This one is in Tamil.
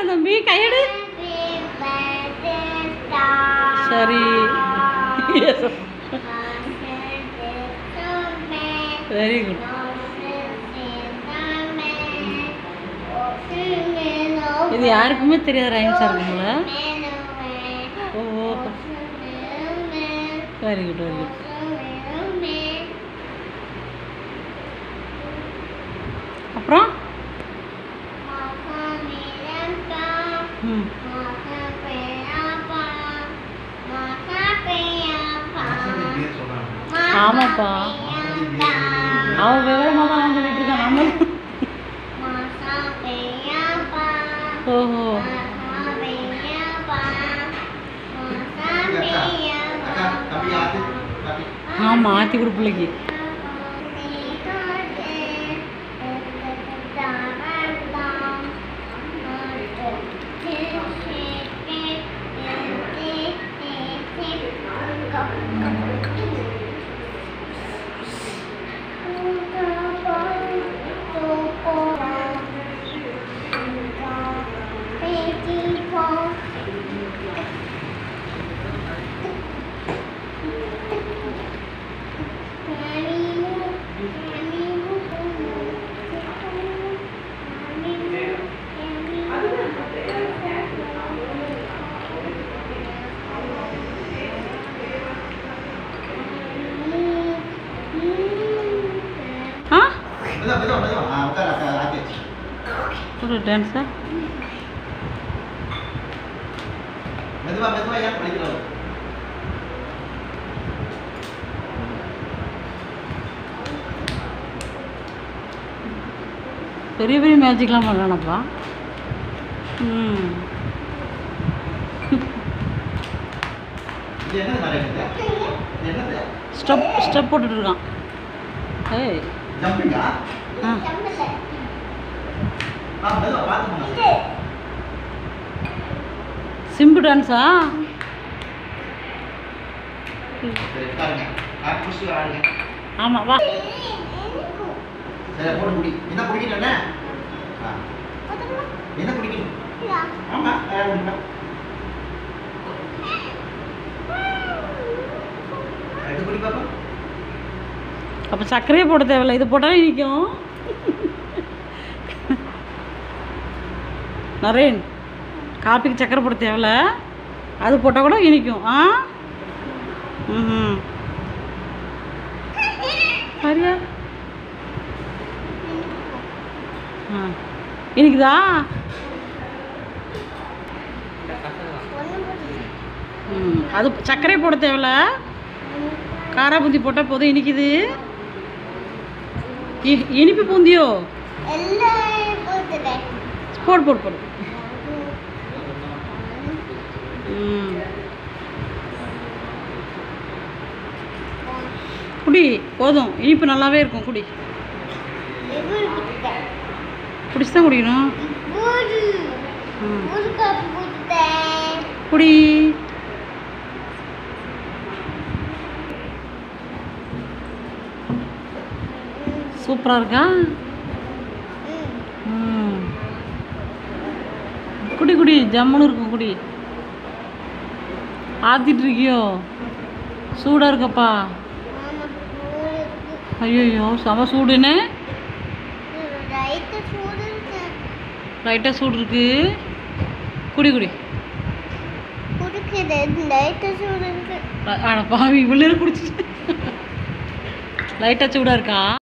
தம்பி கையெடு சரி வெரி குட் இது யாருக்குமே தெரியாத ரைம்ஸாக இருக்குங்களா oh very good very good அப்புறம் ம் ஆமாப்பா அவன் விவரமாக தான் அவன் சொல்லிட்டு இருக்கான் நம்மளும் ஓஹோ ஆமாம் ஆத்தி கொடு பிள்ளைக்கு ஆ ஒரு டான்ஸா மெதுவா மெதுவா ஏன் படிக்கிறோம் பெரிய பெரிய மேஜிக்லாம் பண்ணுறானப்பா ம் இது என்னது நடக்குது இது என்னது ஸ்டெப் ஸ்டெப் போட்டுட்டு இருக்கான் ஏய் ஜம்பிங்கா ஆ ஆ மெதுவா பார்த்து போங்க சிம்பு டான்ஸா சரி உட்காருங்க ஆ புடிச்சு ஆடுங்க ஆமாம் வா சரி போட்டு குடி என்ன குடிக்கணும் ஆ என்ன குடிக்கணும் ஆமா ஆ, குடிப்பா. ரெண்டு குடி பாப்பா அப்போ சர்க்கரையே போட தேவையில்ல இது போட்டாலே நிற்கும் நரேன் காப்பிக்கு சர்க்கரை போட தேவையில்ல அது போட்டால் கூட இனிக்கும் ஆ ம் சரியா ஆ இனிக்குதா ம் அது சர்க்கரையே போட தேவையில்ல காரா பூந்தி போட்டால் போதும் இனிக்குது இ- இனிப்பு பூந்தியோ போடு போடு போடு ம் குடி போதும் இனிப்பு நல்லாவே இருக்கும் குடி குடிச்சு தான் குடிக்கணும் ம் குடி சூப்பராக இருக்கா ம் குடி குடி ஜம்முன்னு இருக்கும் குடி ஆத்திட்டு இருக்கியோ சூடாக இருக்கப்பா ஐயோ செம சூடுன்னு லைட்டாக சூடு இருக்கு குடி குடி ஆனா பாவி இவ்வளோ குடிச்சிட்டு லைட்டாக சூடாக இருக்கா